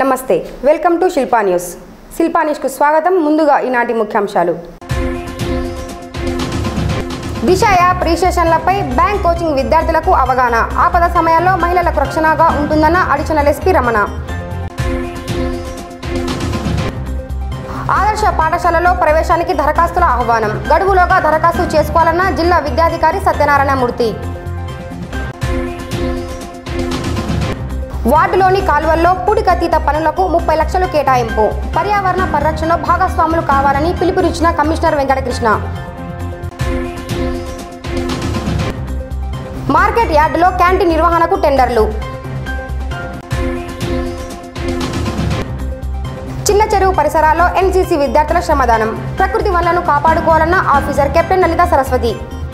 నమస్తే welcome to Shilpa news Shilpa న్యూస్కు స్వాగతం ముందుగా ఈనాటి ముఖ్యాంశాలు దిశ యాప్ రిజిస్ట్రేషన్లపై బ్యాంక్ కోచింగ్ విద్యార్థులకు అవగాహన ఆపద సమయాల్లో మహిళలకు రక్షణగా ఉంటుందన్న అడిషనల్ ఎస్పీ రమణ ఆదర్శ పాఠశాలలో ప్రవేశానికి దరఖాస్తుల ఆహ్వానం గడువులోగా దరఖాస్తు చేసుకోవాలన్న జిల్లా విద్యాధికారి సత్యనారాయణమూర్తి వార్డులోని కాలువల్లో పూడికతీత పనులకు ముప్పై లక్షలు కేటాయింపు పర్యావరణ పరిరక్షణలో భాగస్వాములు కావాలని పిలుపునిచ్చిన కమిషనర్ వెంకటకృష్ణ మార్కెట్ యార్డులో క్యాంటీన్ నిర్వహణకు టెండర్లు చిన్న చెరువు పరిసరాల్లో ఎన్సీసీ విద్యార్థుల శ్రమదానం ప్రకృతి వనరులను కాపాడుకోవాలన్న ఆఫీసర్ కెప్టెన్ లలిత సరస్వతి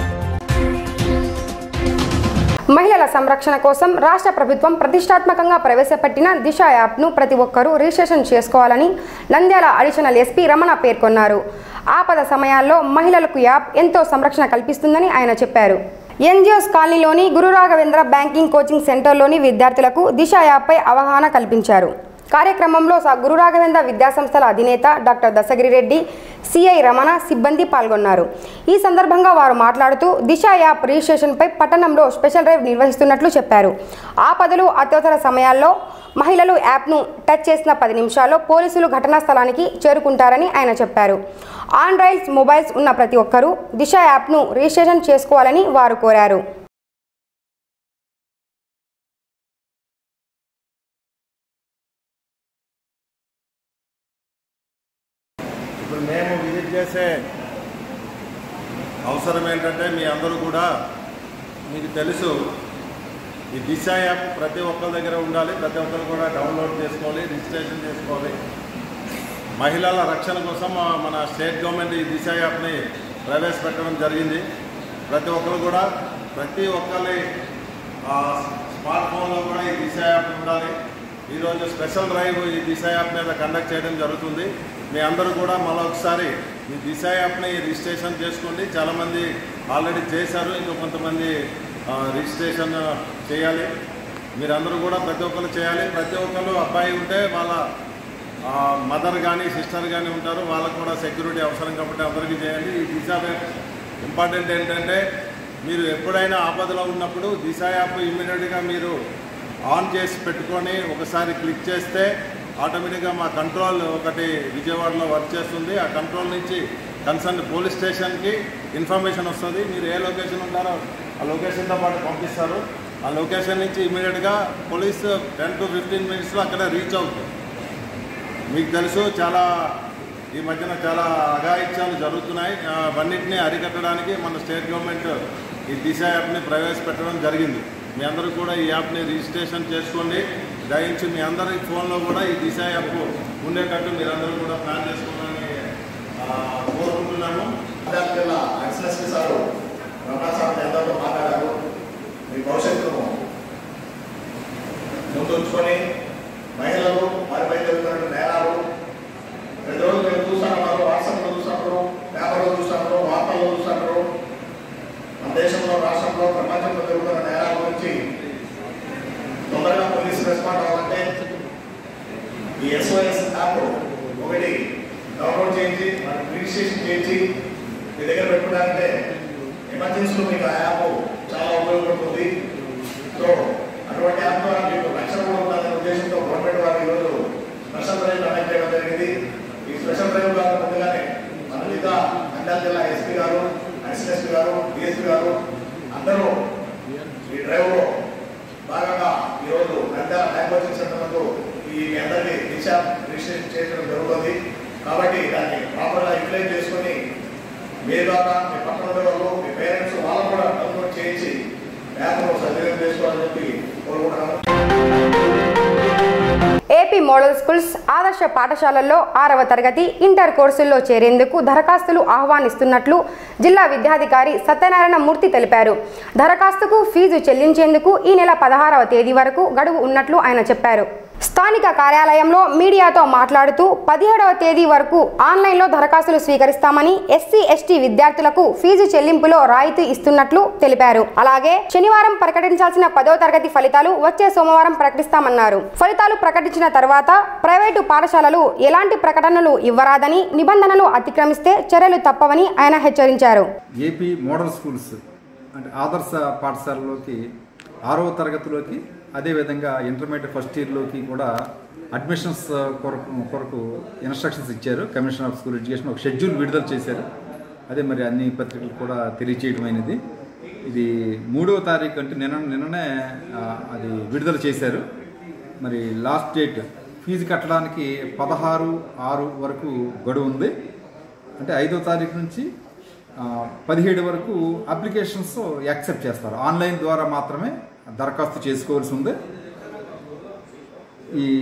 మహిళల సంరక్షణ కోసం రాష్ట్ర ప్రభుత్వం ప్రతిష్టాత్మకంగా ప్రవేశపెట్టిన దిశ యాప్ను ప్రతి ఒక్కరూ రిజిస్ట్రేషన్ చేసుకోవాలని నంద్యాల అడిషనల్ ఎస్పీ రమణ పేర్కొన్నారు ఆపద సమయాల్లో మహిళలకు యాప్ ఎంతో సంరక్షణ కల్పిస్తుందని ఆయన చెప్పారు ఎన్జిఓస్ కాలనీలోని గురు రాఘవేంద్ర బ్యాంకింగ్ కోచింగ్ సెంటర్లోని విద్యార్థులకు దిశ యాప్పై అవగాహన కల్పించారు కార్యక్రమంలో స- గురు రాఘవేంద్ర విద్యాసంస్థల అధినేత డాక్టర్ దశగిరి రెడ్డి సిఐ రమణ సిబ్బంది పాల్గొన్నారు ఈ సందర్భంగా వారు మాట్లాడుతూ దిశ యాప్ రిజిస్ట్రేషన్పై పట్టణంలో స్పెషల్ డ్రైవ్ నిర్వహిస్తున్నట్లు చెప్పారు ఆపదలు అత్యవసర సమయాల్లో మహిళలు యాప్ను టచ్ చేసిన పది నిమిషాల్లో పోలీసులు ఘటనా స్థలానికి చేరుకుంటారని ఆయన చెప్పారు ఆండ్రాయిడ్స్ మొబైల్స్ ఉన్న ప్రతి ఒక్కరూ దిశ యాప్ను రిజిస్ట్రేషన్ చేసుకోవాలని వారు కోరారు ఇప్పుడు మేము విజిట్ చేసే అవసరం ఏంటంటే మీ అందరూ కూడా మీకు తెలుసు ఈ దిశ యాప్ ప్రతి ఒక్కరి దగ్గర ఉండాలి ప్రతి ఒక్కరు కూడా డౌన్లోడ్ చేసుకోవాలి రిజిస్ట్రేషన్ చేసుకోవాలి మహిళల రక్షణ కోసం ఆ, మన స్టేట్ గవర్నమెంట్ ఈ దిశ యాప్ని ప్రవేశపెట్టడం జరిగింది ప్రతి ఒక్కరు కూడా ప్రతి ఒక్కరి ఆ, స్మార్ట్ ఫోన్లో కూడా ఈ దిశ యాప్ ఉండాలి ఈరోజు స్పెషల్ డ్రైవ్ ఈ దిశ యాప్ మీద కండక్ట్ చేయడం జరుగుతుంది మీ అందరూ కూడా మళ్ళీ ఒకసారి ఈ దిశ యాప్ని రిజిస్ట్రేషన్ చేసుకోండి చాలామంది ఆల్రెడీ చేశారు ఇంకా కొంతమంది ఆ, రిజిస్ట్రేషన్ చేయాలి మీరందరూ కూడా ప్రతి ఒక్కరు చేయాలి ప్రతి ఒక్కరు అబ్బాయి ఉంటే వాళ్ళ మదర్ కానీ సిస్టర్ కానీ ఉంటారు వాళ్ళకు కూడా సెక్యూరిటీ అవసరం కాబట్టి అందరికీ చేయండి ఈ దిశ యాప్ ఇంపార్టెంట్ ఏంటంటే మీరు ఎప్పుడైనా ఆపదలో ఉన్నప్పుడు దిశ యాప్ ఇమ్మీడియట్గా మీరు ఆన్ చేసి పెట్టుకొని ఒకసారి క్లిక్ చేస్తే ఆటోమేటిక్గా మా కంట్రోల్ ఒకటి విజయవాడలో వర్క్ చేస్తుంది ఆ కంట్రోల్ నుంచి కన్సర్న్ పోలీస్ స్టేషన్కి ఇన్ఫర్మేషన్ వస్తుంది మీరు ఏ లొకేషన్ ఉన్నారో ఆ లొకేషన్తో పాటు పంపిస్తారు ఆ లొకేషన్ నుంచి ఇమీడియట్గా పోలీస్ టెన్ టు ఫిఫ్టీన్ మినిట్స్లో అక్కడ రీచ్ అవుతుంది మీకు తెలుసు చాలా ఈ మధ్యన చాలా అఘాయిత్యాలు జరుగుతున్నాయి ఆ, అవన్నిటిని అరికట్టడానికి మన స్టేట్ గవర్నమెంట్ ఈ దిశ యాప్ని ప్రవేశపెట్టడం జరిగింది మీ అందరూ కూడా ఈ యాప్ని రిజిస్ట్రేషన్ చేసుకోండి దయించి మీ అందరి ఫోన్లో కూడా ఈ దిశ యాప్ ఉండేటట్టు మీరందరూ కూడా ప్లాన్ చేసుకోవాలని ఆ, కోరుకుంటున్నాము జిల్లా ఎక్సలెన్స్ సార్ రమణ సార్ ఎందరితో మాట్లాడారు మీ భవిష్యత్తును ముందుంచుకొని మహిళలు వారిపై జరుగుతున్న నేరాలు ప్రతిరోజు మీరు చూస్తున్నారు వాట్సాప్లో చూస్తున్నారు పేపర్లో చూస్తున్నారు వార్తల్లో చూస్తున్నారు మన దేశంలో రాష్ట్రంలో ప్రపంచంలో జరుగుతున్న నేరాల గురించి తొందరగా పోలీసు రెస్పాండ్ అవ్వాలంటే ఈ ఎస్ఓఎస్ యాప్ ఒకటి డౌన్లోడ్ చేయించి రిజిస్ట్రేషన్ చేయించి మీ దగ్గర పెట్టుకున్నారంటే ఎమర్జెన్సీలో మీకు ఆ యాప్ చాలా ఉపయోగపడుతుంది సో అటువంటి యాప్ ద్వారా మీకు రక్షణ కూడా ఉండాలనే ఉద్దేశంతో గవర్నమెంట్ వారు ఈరోజు స్పెషల్ డ్రైవ్ కండక్ట్ చేయడం జరిగింది ఈ స్పెషల్ డ్రైవ్ ద్వారా ముందుగానే మన మీద నంద్యాల జిల్లా ఎస్పీ గారు అడిషనల్ ఎస్పీ గారు డిఎస్పీ గారు అందరూ ఈ డ్రైవ్లో భాగంగా ఈరోజు నంద్యాల బ్యాంక్ కోచింగ్ సెంటర్ నందు ఈ మీ అందరికీ దిశ రిజిస్ట్రేషన్ చేయడం జరుగుతుంది కాబట్టి దాన్ని ప్రాపర్గా యూటిలైజ్ చేసుకొని మీ ద్వారా మీ పక్కన ఉండే వాళ్ళు మీ పేరెంట్స్ వాళ్ళు కూడా డౌన్లోడ్ చేయించి యాప్ను సద్వినియోగం చేసుకోవాలని చెప్పి కోరుకుంటున్నాను ఏపీ మోడల్ స్కూల్స్ ఆదర్శ పాఠశాలల్లో ఆరవ తరగతి ఇంటర్ కోర్సుల్లో చేరేందుకు దరఖాస్తులు ఆహ్వానిస్తున్నట్లు జిల్లా విద్యాధికారి సత్యనారాయణ మూర్తి తెలిపారు దరఖాస్తుకు ఫీజు చెల్లించేందుకు ఈ నెల పదహారవ తేదీ వరకు గడువు ఉన్నట్లు ఆయన చెప్పారు స్థానిక కార్యాలయంలో మీడియాతో మాట్లాడుతూ పదిహేడవ తేదీ వరకు ఆన్లైన్లో దరఖాస్తులు స్వీకరిస్తామని ఎస్సీ ఎస్టీ విద్యార్థులకు ఫీజు చెల్లింపులో రాయితీ ఇస్తున్నట్లు తెలిపారు అలాగే శనివారం ప్రకటించాల్సిన పదో తరగతి ఫలితాలు వచ్చే సోమవారం ప్రకటిస్తామన్నారు ఫలితాలు ప్రకటించిన తర్వాత ప్రైవేటు పాఠశాలలు ఎలాంటి ప్రకటనలు ఇవ్వరాదని నిబంధనలు అతిక్రమిస్తే చర్యలు తప్పవని ఆయన హెచ్చరించారు ఏపీ మోడల్ స్కూల్స్ అంటే ఆదర్శ పాఠశాలలోకి ఆరవ తరగతిలోకి అదేవిధంగా ఇంటర్మీడియట్ ఫస్ట్ ఇయర్లోకి కూడా అడ్మిషన్స్ కొరకు కొరకు ఇన్స్ట్రక్షన్స్ ఇచ్చారు కమిషన్ ఆఫ్ స్కూల్ ఎడ్యుకేషన్ ఒక షెడ్యూల్ విడుదల చేశారు అదే మరి అన్ని పత్రికలు కూడా తెలియచేయడమైనది ఇది మూడవ తారీఖు అంటే నిన్న నిన్ననే ఆ, అది విడుదల చేశారు మరి లాస్ట్ డేట్ ఫీజు కట్టడానికి పదహారు ఆరు వరకు గడువు ఉంది అంటే ఐదో తారీఖు నుంచి ఆ, పదిహేడు వరకు అప్లికేషన్స్ యాక్సెప్ట్ చేస్తారు ఆన్లైన్ ద్వారా మాత్రమే దరఖాస్తు చేసుకోవాల్సి ఉంది ఈ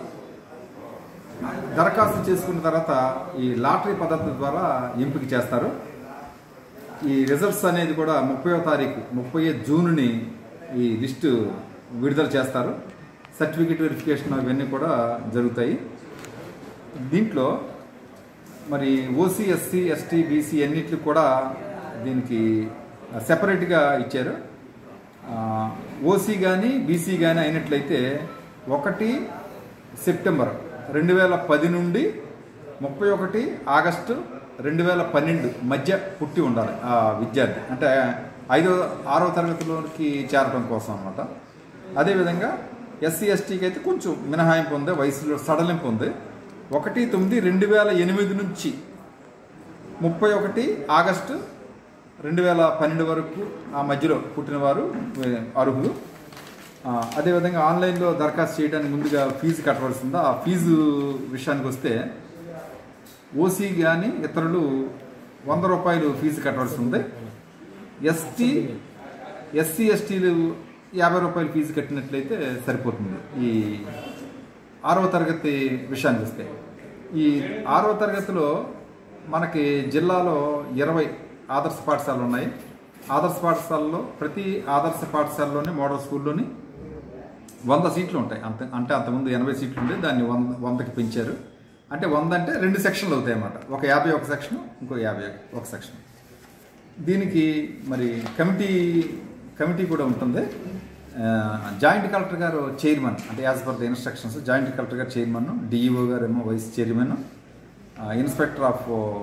దరఖాస్తు చేసుకున్న తర్వాత ఈ లాటరీ పద్ధతి ద్వారా ఎంపిక చేస్తారు ఈ రిజల్ట్స్ అనేది కూడా ముప్పయో తారీఖు ముప్పై జూన్ని ఈ లిస్టు విడుదల చేస్తారు సర్టిఫికేట్ వెరిఫికేషన్ అవన్నీ కూడా జరుగుతాయి దీంట్లో మరి ఓసీ ఎస్సీ ఎస్టీ బీసీ అన్నిటికి కూడా దీనికి సెపరేట్గా ఇచ్చారు ఓసీ కానీ బీసీ కానీ అయినట్లయితే ఒకటి సెప్టెంబర్ రెండు వేల పది నుండి ముప్పై ఒకటి ఆగస్టు రెండు వేల పన్నెండు మధ్య పుట్టి ఉండాలి ఆ విద్యార్థి అంటే ఐదో ఆరో తరగతిలోకి చేరడం కోసం అనమాట అదేవిధంగా ఎస్సీ ఎస్టీకి అయితే కొంచెం మినహాయింపు ఉంది వయసులో సడలింపు ఉంది ఒకటి తొమ్మిది రెండు వేల ఎనిమిది నుంచి ముప్పై ఒకటి ఆగస్టు రెండు వేల పన్నెండు వరకు ఆ మధ్యలో పుట్టినవారు ఏ, అర్హులు ఆ, అదేవిధంగా ఆన్లైన్లో దరఖాస్తు చేయడానికి ముందుగా ఫీజు కట్టవలసి ఉందా ఆ ఫీజు విషయానికి వస్తే ఓసీ కానీ ఇతరులు వంద రూపాయలు ఫీజు కట్టవలసి ఉంది ఎస్టీ ఎస్సీ ఎస్టీలు యాభై రూపాయలు ఫీజు కట్టినట్లయితే సరిపోతుంది ఈ ఆరవ తరగతి విషయానికి వస్తే ఈ ఆరవ తరగతిలో మనకి జిల్లాలో ఇరవై ఆదర్శ పాఠశాలలు ఉన్నాయి ఆదర్శ పాఠశాలలో ప్రతి ఆదర్శ పాఠశాలలోని మోడల్ స్కూల్లోని వంద సీట్లు ఉంటాయి అంత అంటే అంతకుముందు ఎనభై సీట్లు ఉండే దాన్ని వంద వందకి పెంచారు అంటే వంద అంటే రెండు సెక్షన్లు అవుతాయి అన్నమాట ఒక యాభై ఒక సెక్షన్ ఇంకో యాభై ఒక సెక్షన్ దీనికి మరి కమిటీ కమిటీ కూడా ఉంటుంది ఆ, జాయింట్ కలెక్టర్ గారు చైర్మన్ అంటే as per the instructions joint collector గారు చైర్మన్ డిఈఓ గారు ఏమో వైస్ చైర్మన్ ఆ, ఇన్స్పెక్టర్ ఆఫ్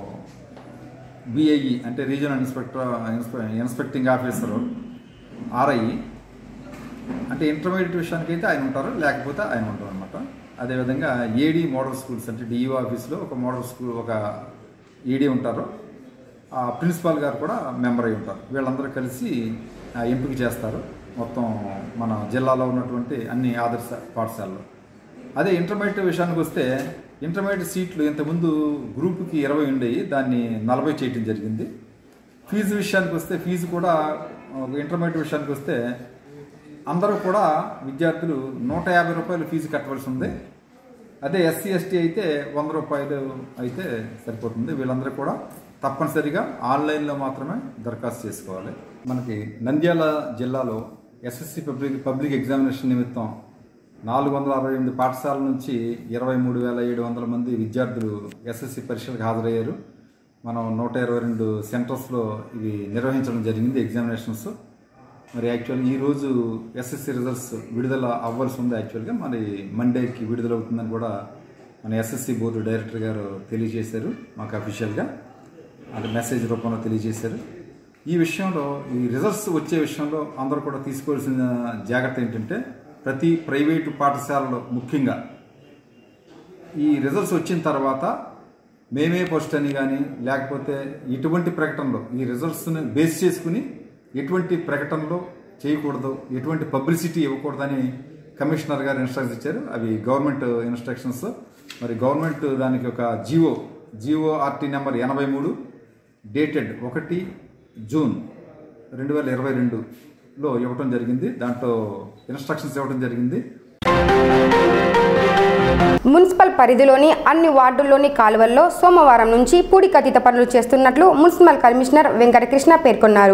బిఐఈ అంటే regional inspector inspe- inspecting officer RI అంటే ఇంటర్మీడియట్ విషయానికి అయితే ఆయన ఉంటారు లేకపోతే ఆయన ఉంటారు అనమాట అదేవిధంగా ఏడీ మోడల్ స్కూల్స్ అంటే డిఈఓ ఆఫీస్లో ఒక మోడల్ స్కూల్ ఒక ఏడీ ఉంటారు ఆ ప్రిన్సిపాల్ గారు కూడా మెంబర్ అయి ఉంటారు వీళ్ళందరూ కలిసి ఆ, ఎంపిక చేస్తారు మొత్తం మన జిల్లాలో ఉన్నటువంటి అన్ని ఆదర్శ పాఠశాలలు అదే ఇంటర్మీడియట్ విషయానికి వస్తే ఇంటర్మీడియట్ సీట్లు ఇంతకుముందు గ్రూప్కి ఇరవై ఉండేవి దాన్ని నలభై చేయటం జరిగింది ఫీజు విషయానికి వస్తే ఫీజు కూడా ఒక ఇంటర్మీడియట్ విషయానికి వస్తే అందరూ కూడా విద్యార్థులు నూట యాభై రూపాయలు ఫీజు కట్టవలసి ఉంది అదే ఎస్సీ ఎస్టీ అయితే వంద రూపాయలు అయితే సరిపోతుంది వీళ్ళందరూ కూడా తప్పనిసరిగా ఆన్లైన్లో మాత్రమే దరఖాస్తు చేసుకోవాలి మనకి నంద్యాల జిల్లాలో ఎస్ఎస్సి పబ్లిక్ పబ్లిక్ ఎగ్జామినేషన్ నిమిత్తం నాలుగు వందల అరవై ఎనిమిది పాఠశాలల నుంచి ఇరవై మూడు వేల ఏడు వందల మంది విద్యార్థులు ఎస్ఎస్సి పరీక్షలకు హాజరయ్యారు మనం నూట ఇరవై రెండు సెంటర్స్లో ఇవి నిర్వహించడం జరిగింది ఎగ్జామినేషన్స్ మరి యాక్చువల్ ఈరోజు ఎస్ఎస్సి రిజల్ట్స్ విడుదల అవ్వాల్సి ఉంది యాక్చువల్గా మరి మండేకి విడుదల అవుతుందని కూడా మన ఎస్ఎస్సి బోర్డు డైరెక్టర్ గారు తెలియజేశారు మాకు అఫీషియల్గా అంటే మెసేజ్ రూపంలో తెలియజేశారు ఈ విషయంలో ఈ రిజల్ట్స్ వచ్చే విషయంలో అందరూ కూడా తీసుకోవాల్సిన జాగ్రత్త ఏంటంటే ప్రతి ప్రైవేటు పాఠశాలలో ముఖ్యంగా ఈ రిజల్ట్స్ వచ్చిన తర్వాత మేమే ఫస్ట్ అని కానీ లేకపోతే ఎటువంటి ప్రకటనలో ఈ రిజల్ట్స్ని బేస్ చేసుకుని ఎటువంటి ప్రకటనలు చేయకూడదు ఎటువంటి పబ్లిసిటీ ఇవ్వకూడదని కమిషనర్ గారు ఇన్స్ట్రక్షన్స్ ఇచ్చారు అవి గవర్నమెంట్ ఇన్స్ట్రక్షన్స్ మరి గవర్నమెంట్ దానికి ఒక జియో జియో ఆర్టీ నెంబర్ ఎనభై మూడు డేటెడ్ ఒకటి జూన్ రెండు వేల ఇరవై రెండులో ఇవ్వటం జరిగింది దాంట్లో ఇన్స్ట్రక్షన్స్ ఇవ్వడం జరిగింది మున్సిపల్ పరిధిలోని అన్ని వార్డుల్లోని కాలువల్లో సోమవారం నుంచి పూడికతీత పనులు చేస్తున్నట్లు మున్సిపల్ కమిషనర్ వెంకటకృష్ణ పేర్కొన్నారు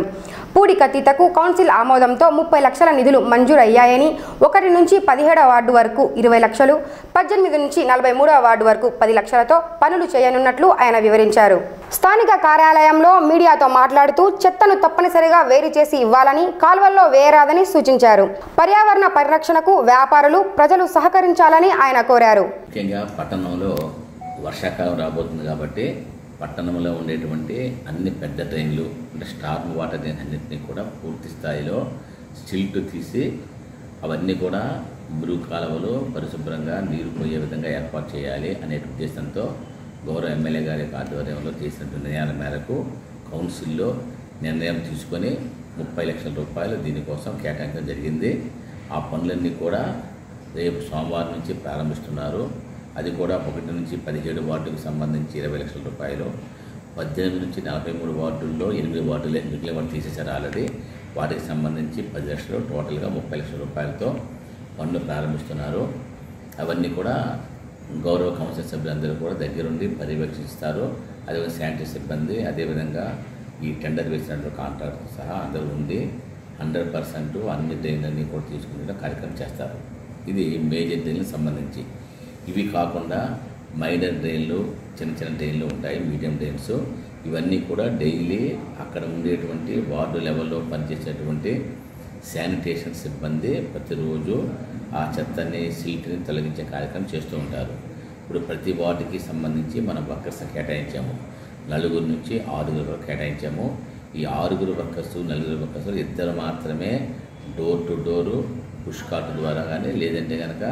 పూడి కతీతకు కౌన్సిల్ ఆమోదంతో ముప్పై లక్షల నిధులు మంజూరయ్యాయని ఒకటి నుంచి పదిహేడవ వార్డు వరకు ఇరవై లక్షలు పద్దెనిమిది నుంచి నలభై మూడవ వార్డు వరకు పది లక్షలతో పనులు చేయనున్నట్లు ఆయన వివరించారు స్థానిక కార్యాలయంలో మీడియాతో మాట్లాడుతూ చెత్తను తప్పనిసరిగా వేరు చేసి ఇవ్వాలని కాల్వల్లో వేయరాదని సూచించారు పర్యావరణ పరిరక్షణకు వ్యాపారులు ప్రజలు సహకరించాలని ఆయన కోరారు ముఖ్యంగా పట్టణంలో వర్షాకాలం రాబోతుంది కాబట్టి పట్టణంలో ఉండేటువంటి అన్ని పెద్ద ట్రైన్లు అంటే స్టార్మ్ వాటర్ డ్రైన్ అన్నింటినీ కూడా పూర్తి స్థాయిలో సిల్ట్ తీసి అవన్నీ కూడా మురుగు కాలువలు పరిశుభ్రంగా నీరు పోయే విధంగా ఏర్పాటు చేయాలి అనే ఉద్దేశంతో గౌరవ ఎమ్మెల్యే గారి యొక్క ఆధ్వర్యంలో చేసినటువంటి నిర్ణయాల మేరకు కౌన్సిల్లో నిర్ణయం తీసుకొని ముప్పై లక్షల రూపాయలు దీనికోసం కేటాయించడం జరిగింది ఆ పనులన్నీ కూడా రేపు సోమవారం నుంచి ప్రారంభిస్తున్నారు అది కూడా ఒకటి నుంచి పదిహేడు వార్డుకు సంబంధించి ఇరవై లక్షల రూపాయలు పద్దెనిమిది నుంచి నలభై మూడు వార్డుల్లో ఎనిమిది వార్డులే మిగిలిన వార్డు తీసేశారు ఆల్రెడీ వాటికి సంబంధించి పది లక్షలు టోటల్గా ముప్పై లక్షల రూపాయలతో పనులు ప్రారంభిస్తున్నారు అవన్నీ కూడా గౌరవ కౌన్సిల్ సభ్యులందరూ కూడా దగ్గరుండి పర్యవేక్షిస్తారు అదేవిధంగా శానిటరీ సిబ్బంది అదేవిధంగా ఈ టెండర్ వేసినటువంటి కాంట్రాక్టర్ సహా అందరూ ఉండి హండ్రెడ్ పర్సెంట్ అన్ని డ్రైన్లన్నీ కూడా తీసుకునే కార్యక్రమం చేస్తారు ఇది మేజర్ డ్రైన్లకు సంబంధించి ఇవి కాకుండా మైనర్ డ్రైన్లు చిన్న చిన్న డ్రైన్లు ఉంటాయి మీడియం డ్రైన్స్ ఇవన్నీ కూడా డైలీ అక్కడ ఉండేటువంటి వార్డు లెవెల్లో పనిచేసేటువంటి శానిటేషన్ సిబ్బంది ప్రతిరోజు ఆ చెత్తని సిల్ట్ని తొలగించే కార్యక్రమం చేస్తూ ఉంటారు ఇప్పుడు ప్రతి వార్డుకి సంబంధించి మనం వర్కర్స్ కేటాయించాము నలుగురు నుంచి ఆరుగురు వరకు కేటాయించాము ఈ ఆరుగురు వర్కర్స్ నలుగురు వర్కర్స్ ఇద్దరు మాత్రమే door to door push cart ద్వారా కానీ లేదంటే కనుక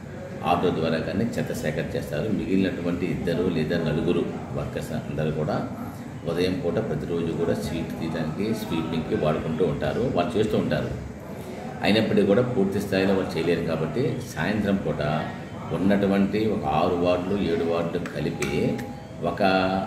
ఆటో ద్వారా కానీ చెత్త సేకరణ చేస్తారు మిగిలినటువంటి ఇద్దరు లేదా నలుగురు వర్కర్స్ అందరూ కూడా ఉదయం పూట ప్రతిరోజు కూడా స్వీట్ తీయడానికి స్వీపింగ్కి వాడుకుంటూ ఉంటారు వాళ్ళు చేస్తూ ఉంటారు అయినప్పటికీ కూడా పూర్తి స్థాయిలో వాళ్ళు చేయలేరు కాబట్టి సాయంత్రం పూట ఉన్నటువంటి ఒక ఆరు వార్డులు ఏడు వార్డులు కలిపి ఒక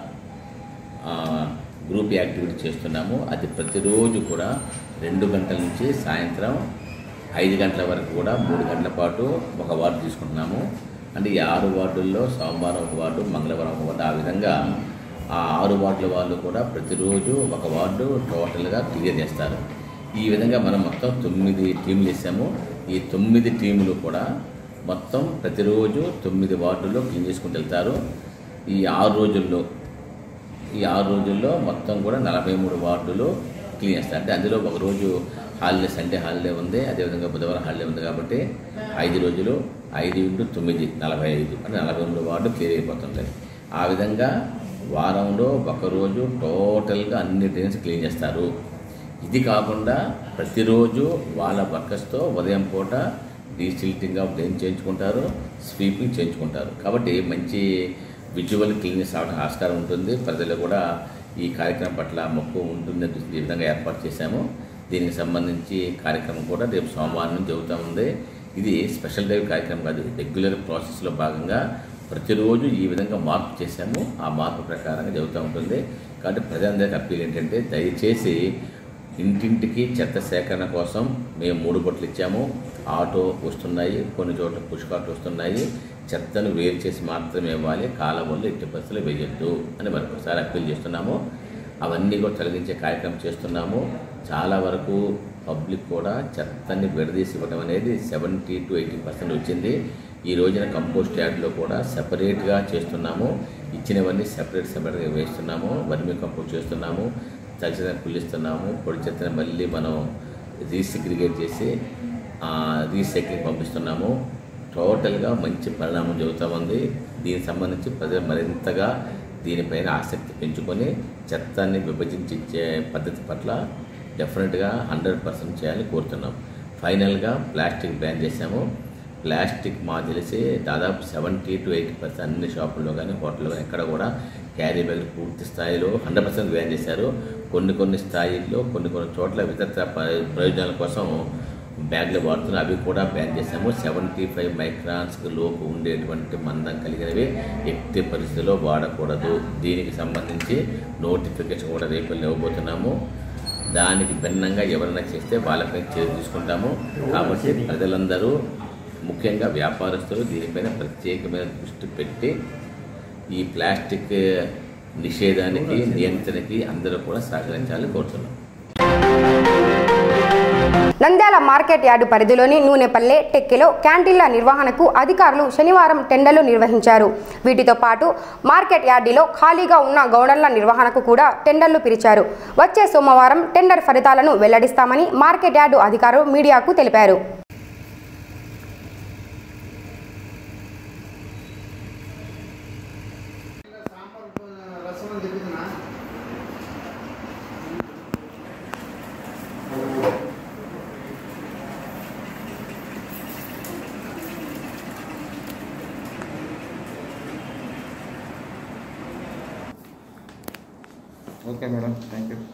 ఆ, గ్రూప్ యాక్టివిటీ చేస్తున్నాము అది ప్రతిరోజు కూడా రెండు గంటల నుంచి సాయంత్రం ఐదు గంటల వరకు కూడా మూడు గంటల పాటు ఒక వార్డు తీసుకుంటున్నాము అంటే ఈ ఆరు వార్డుల్లో సోమవారం ఒక వార్డు మంగళవారం ఒక వార్డు ఆ విధంగా ఆ ఆరు వార్డుల వాళ్ళు కూడా ప్రతిరోజు ఒక వార్డు టోటల్గా క్లియర్ చేస్తారు ఈ విధంగా మనం మొత్తం తొమ్మిది టీంలు వేసాము ఈ తొమ్మిది టీములు కూడా మొత్తం ప్రతిరోజు తొమ్మిది వార్డుల్లో క్లీన్ చేసుకుంటూ వెళ్తారు ఈ ఆరు రోజుల్లో ఈ ఆరు రోజుల్లో మొత్తం కూడా నలభై మూడు వార్డులు క్లీన్ చేస్తారు అంటే అందులో ఒక రోజు హాలిడే సండే హాలిడే ఉంది అదేవిధంగా బుధవారం హాలిడే ఉంది కాబట్టి ఐదు రోజులు ఐదు ఇంటూ తొమ్మిది నలభై ఐదు అంటే నలభై మూడు వార్డు క్లియర్ అయిపోతుంది ఆ విధంగా వారంలో ఒకరోజు టోటల్గా అన్ని డ్రైన్స్ క్లీన్ చేస్తారు ఇది కాకుండా ప్రతిరోజు వాళ్ళ వర్కర్స్తో ఉదయం పూట డీసిల్టింగ్ ఆఫ్ డ్రైన్ చేయించుకుంటారు స్వీపింగ్ చేయించుకుంటారు కాబట్టి మంచి విజువల్ క్లీన్నెస్ అవడం ఆస్కారం ఉంటుంది ప్రజలు కూడా ఈ కార్యక్రమం పట్ల మక్కువ ఉంటుందని ఈ విధంగా ఏర్పాటు చేశాము దీనికి సంబంధించి కార్యక్రమం కూడా రేపు సోమవారం నుంచి జరుగుతూ ఉంది ఇది స్పెషల్ డ్రైవ్ కార్యక్రమం కాదు రెగ్యులర్ ప్రాసెస్లో భాగంగా ప్రతిరోజు ఈ విధంగా మార్పు చేశాము ఆ మార్పు ప్రకారంగా జరుగుతూ ఉంటుంది కాబట్టి ప్రజలందరికీ అప్పీల్ ఏంటంటే దయచేసి ఇంటింటికి చెత్త సేకరణ కోసం మేము మూడు బొట్లు ఇచ్చాము ఆటో వస్తున్నాయి కొన్ని చోట్ల పుష్కాట్లు వస్తున్నాయి చెత్తను వేరు చేసి మాత్రమే ఇవ్వాలి కాలువల్లో ఎట్టి పరిస్థితులు వేయొద్దు అని మరొకసారి అప్పీల్ చేస్తున్నాము అవన్నీ కూడా తొలగించే కార్యక్రమం చేస్తున్నాము చాలా వరకు పబ్లిక్ కూడా చెత్తని విడదీసి ఇవ్వడం అనేది సెవెంటీ టు ఎయిటీ పర్సెంట్ వచ్చింది ఈ రోజున కంపోస్ట్ యార్డ్లో కూడా సెపరేట్గా చేస్తున్నాము ఇచ్చినవన్నీ సెపరేట్ సెపరేట్గా వేస్తున్నాము వర్మి కంపోస్ట్ చేస్తున్నాము తడిచిన పుల్లిస్తున్నాము పొడి చెత్తని మళ్ళీ మనం రీసిగ్రిగేట్ చేసి రీసైక్లింగ్ పంపిస్తున్నాము టోటల్గా మంచి పరిణామం జరుగుతూ ఉంది దీనికి సంబంధించి ప్రజలు మరింతగా దీనిపైన ఆసక్తి పెంచుకొని చెత్తని విభజించి ఇచ్చే పద్ధతి పట్ల డెఫినెట్గా హండ్రెడ్ పర్సెంట్ చేయాలని కోరుతున్నాం ఫైనల్గా ప్లాస్టిక్ బ్యాన్ చేశాము ప్లాస్టిక్ మా తెలిసి దాదాపు సెవెంటీ టు ఎయిటీ పర్సెంట్ అన్ని షాపుల్లో కానీ హోటల్లో కానీ ఎక్కడ కూడా క్యారీ బ్యాగ్ పూర్తి స్థాయిలో హండ్రెడ్ పర్సెంట్ బ్యాన్ చేశారు కొన్ని కొన్ని స్థాయిల్లో కొన్ని కొన్ని చోట్ల ఇతర ప్ర- ప్రయోజనాల కోసం బ్యాగ్లు వాడుతున్నారు అవి కూడా బ్యాన్ చేశాము సెవెంటీ ఫైవ్ మైక్రాన్స్ లోపు ఉండేటువంటి మందం కలిగినవి ఎట్టి పరిస్థితిలో వాడకూడదు దీనికి సంబంధించి నోటిఫికేషన్ కూడా రేపు ఇవ్వబోతున్నాము దానికి భిన్నంగా ఎవరైనా చేస్తే వాళ్ళపై చర్య తీసుకుంటాము కాబట్టి ప్రజలందరూ ముఖ్యంగా వ్యాపారస్తులు దీనిపైన ప్రత్యేకమైన దృష్టి పెట్టి ఈ ప్లాస్టిక్ నిషేధానికి నియంత్రణకి అందరూ కూడా సహకరించాలని కోరుతున్నాం నంద్యాల మార్కెట్ యార్డు పరిధిలోని నూనెపల్లె టెక్కెలో క్యాంటీన్ల నిర్వహణకు అధికారులు శనివారం టెండర్లు నిర్వహించారు వీటితో పాటు మార్కెట్ యార్డులో ఖాళీగా ఉన్న గౌడన్ల నిర్వహణకు కూడా టెండర్లు పిలిచారు వచ్చే సోమవారం టెండర్ ఫలితాలను వెల్లడిస్తామని మార్కెట్ యార్డు అధికారులు మీడియాకు తెలిపారు ఓకే మేడం థ్యాంక్ యూ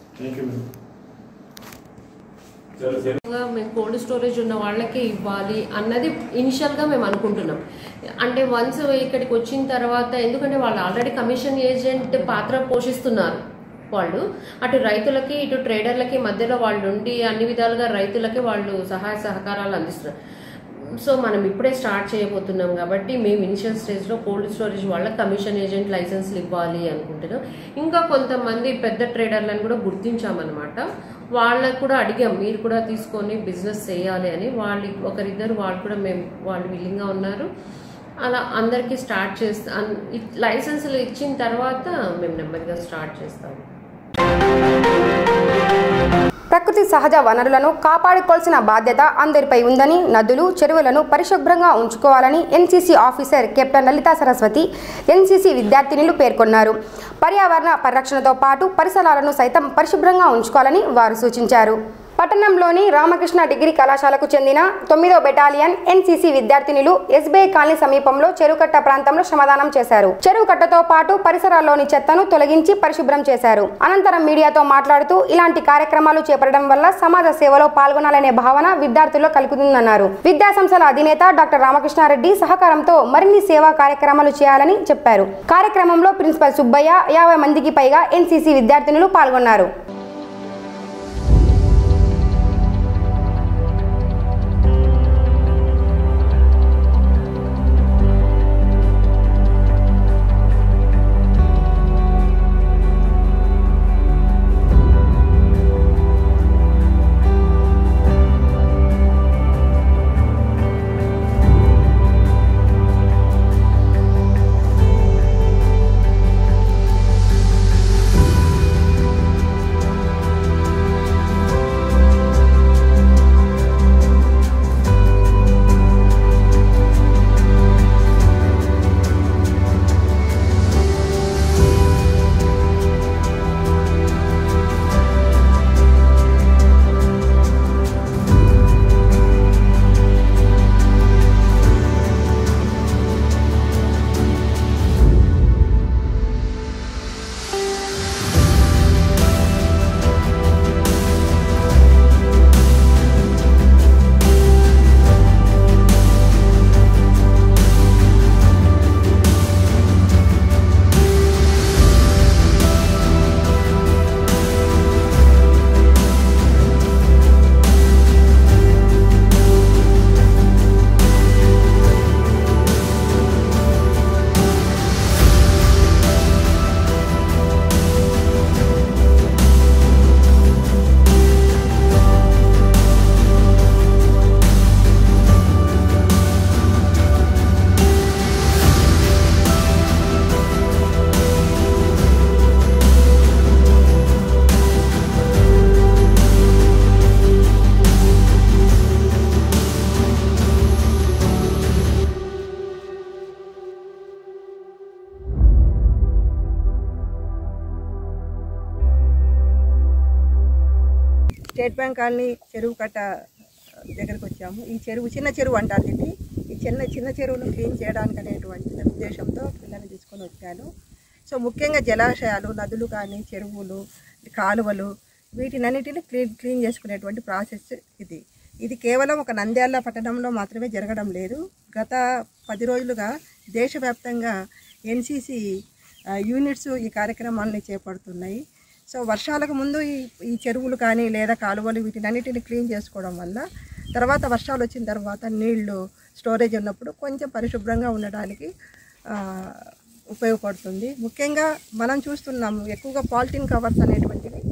గా మేము కోల్డ్ స్టోరేజ్ ఉన్న వాళ్ళకే ఇవ్వాలి అన్నది ఇనిషియల్గా మేము అనుకుంటున్నాం అంటే వన్స్ ఇక్కడికి వచ్చిన తర్వాత ఎందుకంటే వాళ్ళు ఆల్రెడీ కమిషన్ ఏజెంట్ పాత్ర పోషిస్తున్నారు వాళ్ళు అటు రైతులకి ఇటు ట్రేడర్లకి మధ్యలో వాళ్ళు ఉండి అన్ని విధాలుగా రైతులకి వాళ్ళు సహాయ సహకారాలు అందిస్తున్నారు సో మనం ఇప్పుడే స్టార్ట్ చేయబోతున్నాం కాబట్టి మేము ఇనిషియల్ స్టేజ్లో కోల్డ్ స్టోరేజ్ వాళ్ళ కమిషన్ ఏజెంట్ లైసెన్స్లు ఇవ్వాలి అనుకుంటున్నాం ఇంకా కొంతమంది పెద్ద ట్రేడర్లను కూడా గుర్తించామన్నమాట వాళ్ళకు కూడా అడిగాం మీరు కూడా తీసుకొని బిజినెస్ చేయాలి అని వాళ్ళు ఒకరిద్దరు వాళ్ళు కూడా మేము వాళ్ళు విల్లింగ్గా ఉన్నారు అలా అందరికీ స్టార్ట్ చేస్తా లైసెన్సులు ఇచ్చిన తర్వాత మేము నెమ్మదిగా స్టార్ట్ చేస్తాము ప్రకృతి సహజ వనరులను కాపాడుకోవాల్సిన బాధ్యత అందరిపై ఉందని నదులు చెరువులను పరిశుభ్రంగా ఉంచుకోవాలని NCC officer captain Lalitha Saraswathi NCC విద్యార్థినులు పేర్కొన్నారు పర్యావరణ పరిరక్షణతో పాటు పరిసరాలను సైతం పరిశుభ్రంగా ఉంచుకోవాలని వారు సూచించారు పట్టణంలోని రామకృష్ణ డిగ్రీ కళాశాలకు చెందిన తొమ్మిదో బెటాలియన్ ఎన్సీసీ విద్యార్థినులు ఎస్బీఐ కాలనీ సమీపంలో చెరువుకట్ట ప్రాంతంలో శ్రమదానం చేశారు చెరువుకట్టతో పాటు పరిసరాల్లోని చెత్తను తొలగించి పరిశుభ్రం చేశారు అనంతరం మీడియాతో మాట్లాడుతూ ఇలాంటి కార్యక్రమాలు చేపట్టడం వల్ల సమాజ సేవలో పాల్గొనాలనే భావన విద్యార్థుల్లో కలుగుతుందన్నారు విద్యా సంస్థల అధినేత డాక్టర్ రామకృష్ణారెడ్డి సహకారంతో మరిన్ని సేవా కార్యక్రమాలు చేయాలని చెప్పారు కార్యక్రమంలో ప్రిన్సిపల్ సుబ్బయ్య యాభై మందికి పైగా ఎన్సీసీ విద్యార్థినులు పాల్గొన్నారు స్టేట్ బ్యాంక్ కాలనీ చెరువు కట్ట దగ్గరికి వచ్చాము ఈ చెరువు చిన్న చెరువు అంటారు దీన్ని ఈ చిన్న చిన్న చెరువును క్లీన్ చేయడానికి అనేటువంటి ఉద్దేశంతో పిల్లల్ని తీసుకొని వచ్చాను సో ముఖ్యంగా జలాశయాలు నదులు కానీ చెరువులు కాలువలు వీటినన్నిటిని క్లీన్ క్లీన్ చేసుకునేటువంటి ప్రాసెస్ ఇది ఇది కేవలం ఒక నంద్యాల పట్టణంలో మాత్రమే జరగడం లేదు గత పది రోజులుగా దేశవ్యాప్తంగా ఎన్సీసీ యూనిట్స్ ఈ కార్యక్రమాన్ని చేపడుతున్నాయి సో వర్షాలకు ముందు ఈ ఈ చెరువులు కానీ లేదా కాలువలు వీటినన్నిటిని క్లీన్ చేసుకోవడం వల్ల తర్వాత వర్షాలు వచ్చిన తర్వాత నీళ్లు స్టోరేజ్ ఉన్నప్పుడు కొంచెం పరిశుభ్రంగా ఉండడానికి ఆ, ఉపయోగపడుతుంది ముఖ్యంగా మనం చూస్తున్నాము ఎక్కువగా పాలిథిన్ కవర్స్ అనేటువంటివి ఇక్కడ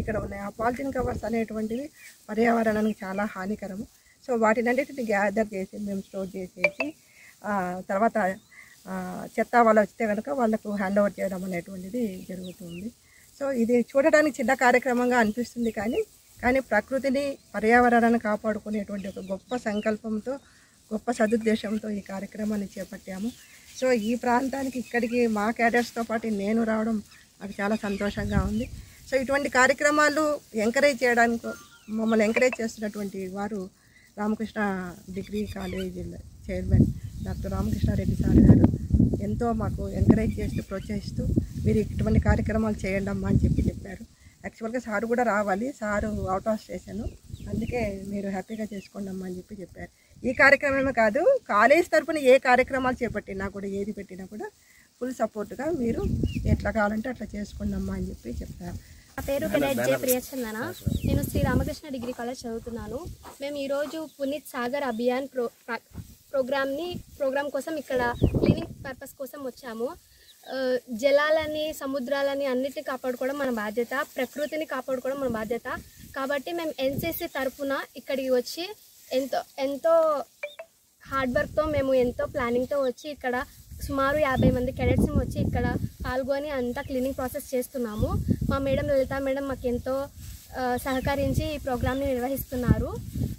ఇక్కడ ఉన్నాయి ఆ పాలిథిన్ కవర్స్ అనేటువంటివి పర్యావరణానికి చాలా హానికరము సో వాటినన్నిటిని గ్యాదర్ చేసి మేము స్టోర్ చేసేసి ఆ, తర్వాత ఆ, చెత్త వాళ్ళు వస్తే కనుక వాళ్ళకు హ్యాండ్ ఓవర్ చేయడం అనేటువంటిది జరుగుతుంది సో ఇది చూడడానికి చిన్న కార్యక్రమంగా అనిపిస్తుంది కానీ కానీ ప్రకృతిని పర్యావరణాన్ని కాపాడుకునేటువంటి ఒక గొప్ప సంకల్పంతో గొప్ప సదుద్దేశంతో ఈ కార్యక్రమాన్ని చేపట్టాము సో ఈ ప్రాంతానికి ఇక్కడికి మా క్యాడర్స్తో పాటు నేను రావడం నాకు చాలా సంతోషంగా ఉంది సో ఇటువంటి కార్యక్రమాలు ఎంకరేజ్ చేయడానికి మమ్మల్ని ఎంకరేజ్ చేస్తున్నటువంటి వారు Ramakrishna degree college chairman doctor Ramakrishna Reddy sir గారు ఎంతో మాకు ఎంకరేజ్ చేస్తూ ప్రోత్సహిస్తూ మీరు ఇటువంటి కార్యక్రమాలు చేయండి అమ్మా అని చెప్పి చెప్పారు యాక్చువల్గా సార్ కూడా రావాలి సారు అవుట్ ఆఫ్ స్టేషన్ అందుకే మీరు హ్యాపీగా చేసుకోండి అమ్మా అని చెప్పి చెప్పారు ఈ కార్యక్రమమే కాదు కాలేజ్ తరపున ఏ కార్యక్రమాలు చేపట్టినా కూడా ఏది పెట్టినా కూడా ఫుల్ సపోర్ట్గా మీరు ఎట్లా కావాలంటే అట్లా చేసుకోండి అమ్మా అని చెప్పి చెప్పారు నా పేరు కెడెట్ జే ప్రియచందన నేను శ్రీ రామకృష్ణ డిగ్రీ కాలేజ్ చదువుతున్నాను మేము ఈరోజు పునీత్ సాగర్ అభియాన్ ప్రో ప్ర- ప్రోగ్రామ్ని ప్రోగ్రామ్ కోసం ఇక్కడ క్లీనింగ్ పర్పస్ కోసం వచ్చాము ఆ, జలాలని సముద్రాలని అన్నిటిని కాపాడుకోవడం మన బాధ్యత ప్రకృతిని కాపాడుకోవడం మన బాధ్యత కాబట్టి మేము ఎన్సీసీ తరఫున ఇక్కడికి వచ్చి ఎంతో ఎంతో హార్డ్ వర్క్తో మేము ఎంతో ప్లానింగ్తో వచ్చి ఇక్కడ సుమారు యాభై మంది కెడెట్స్ వచ్చి ఇక్కడ పాల్గొని అంతా క్లీనింగ్ ప్రాసెస్ చేస్తున్నాము మా మేడం లలిత మేడం మాకు ఎంతో ఆ, సహకరించి ఈ ప్రోగ్రామ్ని నిర్వహిస్తున్నారు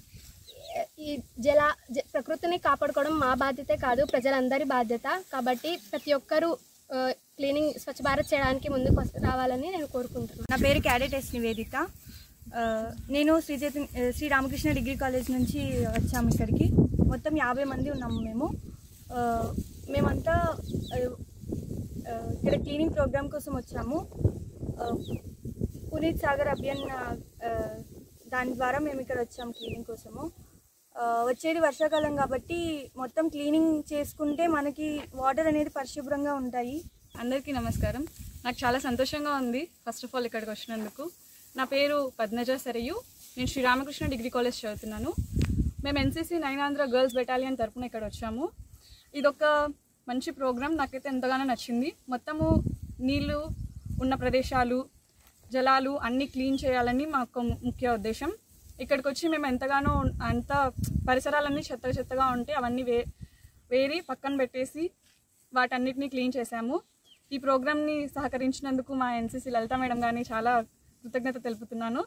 ఈ జల జ- ప్రకృతిని కాపాడుకోవడం మా బాధ్యతే కాదు ప్రజలందరి బాధ్యత కాబట్టి ప్రతి ఒక్కరూ ఆ, క్లీనింగ్ స్వచ్ఛ భారత్ చేయడానికి ముందుకు వస్- రావాలని నేను కోరుకుంటున్నాను నా పేరు క్యాడెట్ ఎస్ నివేదిత ఆ, నేను శ్రీ చైతన్య ఆ, శ్రీ రామకృష్ణ డిగ్రీ కాలేజ్ నుంచి వచ్చాము ఇక్కడికి మొత్తం యాభై మంది ఉన్నాము మేము ఆ, మేమంతా ఆ, ఆ, ఇక్కడ క్లీనింగ్ ప్రోగ్రామ్ కోసం వచ్చాము ఆ, పునీత్ సాగర్ అభియాన్ ఆ, దాని ద్వారా మేము ఇక్కడ వచ్చాము క్లీనింగ్ కోసము ఆ, వచ్చేది వర్షాకాలం కాబట్టి మొత్తం క్లీనింగ్ చేసుకుంటే మనకి వాటర్ అనేది పరిశుభ్రంగా ఉంటాయి అందరికీ నమస్కారం నాకు చాలా సంతోషంగా ఉంది ఫస్ట్ ఆఫ్ ఆల్ ఇక్కడికి వచ్చినందుకు నా పేరు పద్మజ సరయు నేను శ్రీరామకృష్ణ డిగ్రీ కాలేజ్ చదువుతున్నాను మేము ఎన్సీసీ నైనాంధ్ర గర్ల్స్ బెటాలియన్ తరపున ఇక్కడ వచ్చాము ఇదొక మంచి ప్రోగ్రామ్ నాకైతే ఎంతగానో నచ్చింది మొత్తము నీళ్ళు ఉన్న ప్రదేశాలు జలాలు అన్నీ క్లీన్ చేయాలని మా యొక్క ముఖ్య ఉద్దేశం ఇక్కడికి వచ్చి మేము ఎంతగానో అంత పరిసరాలన్నీ చెత్త చెత్తగా ఉంటే అవన్నీ వే వేరి పక్కన పెట్టేసి వాటన్నిటిని క్లీన్ చేశాము ఈ ప్రోగ్రామ్ని సహకరించినందుకు మా ఎన్సీసీ లలిత మేడం గారిని చాలా కృతజ్ఞత తెలుపుతున్నాను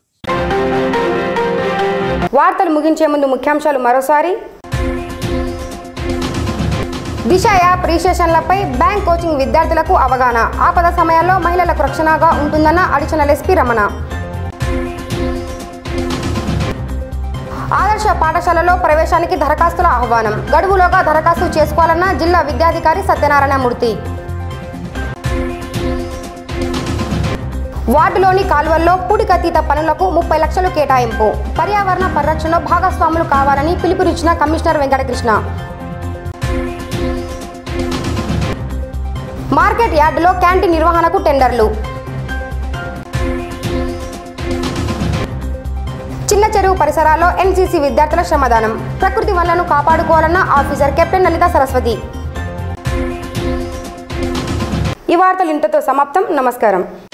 వార్తలు ముగించే ముందు ముఖ్యాంశాలు మరోసారి దిశ యాప్ రిజిస్ట్రేషన్లపై బ్యాంక్ కోచింగ్ విద్యార్థులకు అవగాహన ఆపద సమయాల్లో మహిళలకు రక్షణగా ఉంటుందన్న అడిషనల్ ఎస్పీ రమణ ఆదర్శ పాఠశాలలో ప్రవేశానికి దరఖాస్తుల ఆహ్వానం గడువులోగా దరఖాస్తు చేసుకోవాలన్న జిల్లా విద్యాధికారి సత్యనారాయణమూర్తి వార్డులోని కాలువల్లో పూడికతీత పనులకు ముప్పై లక్షలు కేటాయింపు పర్యావరణ పరిరక్షణలో భాగస్వాములు కావాలని పిలుపునిచ్చిన కమిషనర్ వెంకటకృష్ణ మార్కెట్ యార్డులో క్యాంటీన్ నిర్వహణకు టెండర్లు చిన్న చెరువు పరిసరాల్లో ఎన్సీసీ విద్యార్థుల శ్రమదానం ప్రకృతి వనరులను కాపాడుకోవాలన్న ఆఫీసర్ కెప్టెన్ లలిత సరస్వతి ఈ వార్తలు ఇంతతో సమాప్తం నమస్కారం